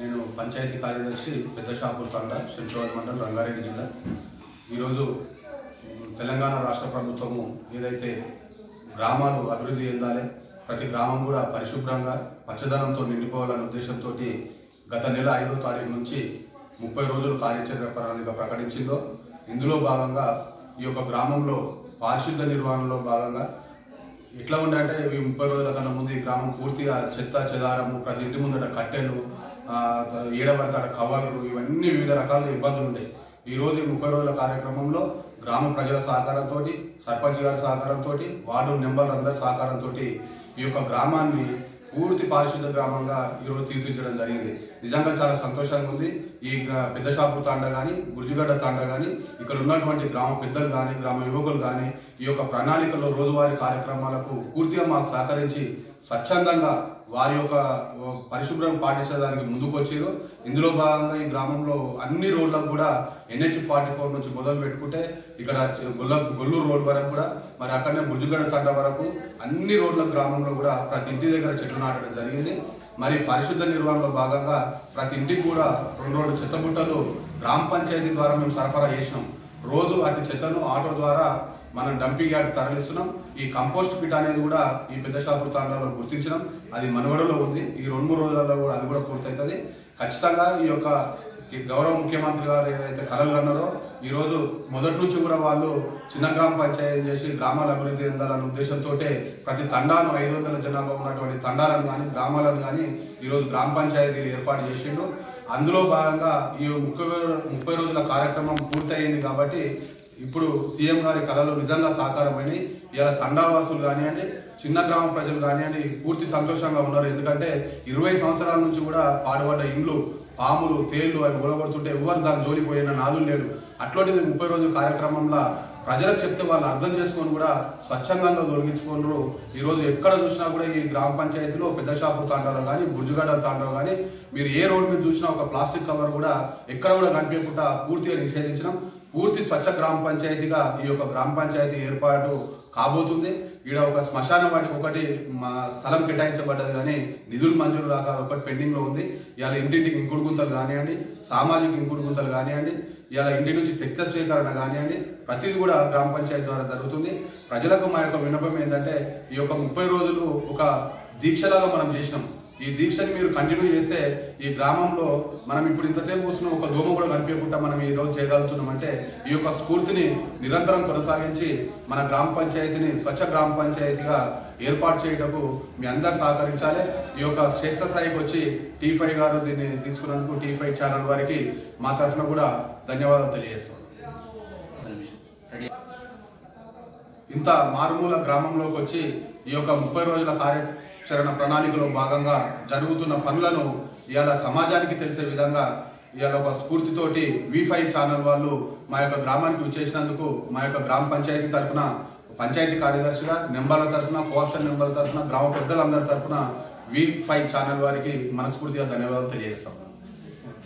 నేను పంచాయతీ కార్యదర్శి పెద్ద షాపూర్ తండ శంషాబాద్ మండలం రంగారెడ్డి జిల్లా ఈరోజు తెలంగాణ రాష్ట్ర ప్రభుత్వము ఏదైతే గ్రామాలు అభివృద్ధి చెందాలి ప్రతి గ్రామం కూడా పరిశుభ్రంగా పచ్చదనంతో నిండిపోవాలనే ఉద్దేశంతో గత నెల ఐదో తారీఖు నుంచి ముప్పై రోజులు కార్యాచరణ ప్రణాళిక ప్రకటించిందో ఇందులో భాగంగా ఈ యొక్క గ్రామంలో పారిశుద్ధ నిర్వహణలో భాగంగా ఎట్లా ఉందంటే ఈ ముప్పై రోజుల కన్నా ముందు ఈ గ్రామం పూర్తిగా చెత్త చెదారము ప్రతి ఇంటి ముందట కట్టెలు ఆ, ఏడబడతాడ కవర్లు ఇవన్నీ వివిధ రకాల ఇబ్బందులు ఉంటాయి ఈ రోజు ఈ ముప్పై రోజుల కార్యక్రమంలో గ్రామ ప్రజల సహకారంతో సర్పంచ్ గారి సహకారంతో వార్డు మెంబర్లు అందరి సహకారంతో ఈ యొక్క గ్రామాన్ని పూర్తి పారిశుద్ధ గ్రామంగా ఈరోజు తీర్చిదిద్దడం జరిగింది నిజంగా చాలా సంతోషంగా ఉంది ఈ గ్రా- పెద్ద షాపు తాండ కానీ గుర్జిగడ్డ తాండ కానీ ఇక్కడ ఉన్నటువంటి గ్రామ పెద్దలు కానీ గ్రామ యువకులు కానీ ఈ యొక్క ప్రణాళికలో రోజువారీ కార్యక్రమాలకు పూర్తిగా మాకు సహకరించి స్వచ్ఛందంగా వారి యొక్క పరిశుభ్రం పాటించడానికి ముందుకు వచ్చారు ఇందులో భాగంగా ఈ గ్రామంలో అన్ని రోడ్లకు కూడా ఎన్హెచ్ ఫార్టీ ఫోర్ నుంచి మొదలు పెట్టుకుంటే ఇక్కడ గొల్ల గొల్లూరు రోడ్ వరకు కూడా మరి అక్కడనే బుజ్జుగడ్డ తండ వరకు అన్ని రోడ్ల గ్రామంలో కూడా ప్రతి ఇంటి దగ్గర చెట్లు నాటడం జరిగింది మరి పరిశుద్ధ నిర్వహణలో భాగంగా ప్రతి ఇంటికి కూడా రెండు రెండు చెత్తబుట్టలు గ్రామ పంచాయతీ ద్వారా మేము సరఫరా చేసినాం రోజు అటు చెత్తను ఆటో ద్వారా మనం డంపింగ్ యార్డ్ తరలిస్తున్నాం ఈ కంపోస్ట్ పిట్ అనేది కూడా ఈ పెద్ద షాపుల తాండాలో గుర్తించినాం అది మనవడలో ఉంది ఈ రెండు మూడు రోజులలో కూడా అది కూడా పూర్తవుతుంది ఖచ్చితంగా ఈ యొక్క ఈ గౌరవ ముఖ్యమంత్రి గారు ఏదైతే కలలు కన్నారో ఈ రోజు మొదటి నుంచి కూడా వాళ్ళు చిన్న గ్రామ పంచాయతీ చేసి గ్రామాల అభివృద్ధి చెందాలనే ఉద్దేశంతో ప్రతి తండాను ఐదు వందల జనాభా ఉన్నటువంటి తండాలను కానీ గ్రామాలను కానీ ఈరోజు గ్రామ పంచాయతీలు ఏర్పాటు చేసిండు అందులో భాగంగా ఈ ముప్పై ముప్పై రోజుల కార్యక్రమం పూర్తయింది కాబట్టి ఇప్పుడు సీఎం గారి కళలు నిజంగా సాకారమని ఇలా తండావాసులు కానివ్వండి చిన్న గ్రామ ప్రజలు కానివ్వండి పూర్తి సంతోషంగా ఉన్నారు ఎందుకంటే ఇరవై సంవత్సరాల నుంచి కూడా పాడుపడ్డ ఇండ్లు పాములు తేళ్లు అవి గొడవడుతుంటే ఎవరు దాని జోలికి పోయిన నాదులు లేరు అట్లాంటిది ముప్పై రోజుల కార్యక్రమంలో ప్రజలకు చెప్తే వాళ్ళు అర్థం చేసుకొని కూడా స్వచ్ఛందంగా తొలగించుకున్నారు ఈ రోజు ఎక్కడ చూసినా కూడా ఈ గ్రామ పంచాయతీలో పెద్ద షాపు తాండాలో కానీ బుజ్జుగడ్డ తాండాలో కానీ మీరు ఏ రోడ్డు మీద చూసినా ఒక ప్లాస్టిక్ కవర్ కూడా ఎక్కడ కూడా కనిపించకుండా పూర్తిగా నిషేధించడం పూర్తి స్వచ్ఛ గ్రామ పంచాయతీగా ఈ యొక్క గ్రామ పంచాయతీ ఏర్పాటు కాబోతుంది ఈడ ఒక శ్మశాన వాటికి ఒకటి మా స్థలం కేటాయించబడ్డది కానీ నిధులు మంజూరు దాకా ఒకటి పెండింగ్ లో ఉంది ఇవాళ ఇంటింటికి ఇంకుడు గుంతలు కానివ్వండి సామాజిక ఇంకుడు గుంతలు కానివ్వండి ఇవాళ ఇంటి నుంచి తెక్త స్వీకరణ కానివ్వండి ప్రతిదీ కూడా గ్రామ పంచాయతీ ద్వారా జరుగుతుంది ప్రజలకు మా యొక్క విన్నపం ఏంటంటే ఈ యొక్క ముప్పై రోజులు ఒక దీక్షలాగా మనం చేసినాం ఈ దీక్షని మీరు కంటిన్యూ చేస్తే ఈ గ్రామంలో మనం ఇప్పుడు ఇంతసేపు కూర్చున్న ఒక దోమ కూడా కనిపించకుండా మనం ఈ రోజు చేయగలుగుతున్నాం అంటే ఈ యొక్క స్ఫూర్తిని నిరంతరం కొనసాగించి మన గ్రామ పంచాయతీని స్వచ్ఛ గ్రామ పంచాయతీగా ఏర్పాటు చేయటకు మీ అందరు సహకరించాలి ఈ యొక్క శ్రేష్ఠ స్థాయికి వచ్చి టీ ఫైవ్ గారు దీన్ని తీసుకున్నందుకు టీ ఫైవ్ ఛానల్ వారికి మా తరఫున కూడా ధన్యవాదాలు తెలియజేస్తాం ఇంత మారుమూల గ్రామంలోకి వచ్చి ఈ యొక్క ముప్పై రోజుల కార్యాచరణ ప్రణాళికలో భాగంగా జరుగుతున్న పనులను ఇవాళ సమాజానికి తెలిసే విధంగా ఇవాళ ఒక స్ఫూర్తితోటి వి ఫైవ్ ఛానల్ వాళ్ళు మా యొక్క గ్రామానికి వచ్చేసినందుకు మా యొక్క గ్రామ పంచాయతీ తరఫున పంచాయతీ కార్యదర్శిగా నెంబర్ల తరఫున కోఆప్షన్ నెంబర్ల తరఫున గ్రామ పెద్దలందరి తరఫున వి ఫైవ్ ఛానల్ వారికి మనస్ఫూర్తిగా ధన్యవాదాలు తెలియజేస్తాం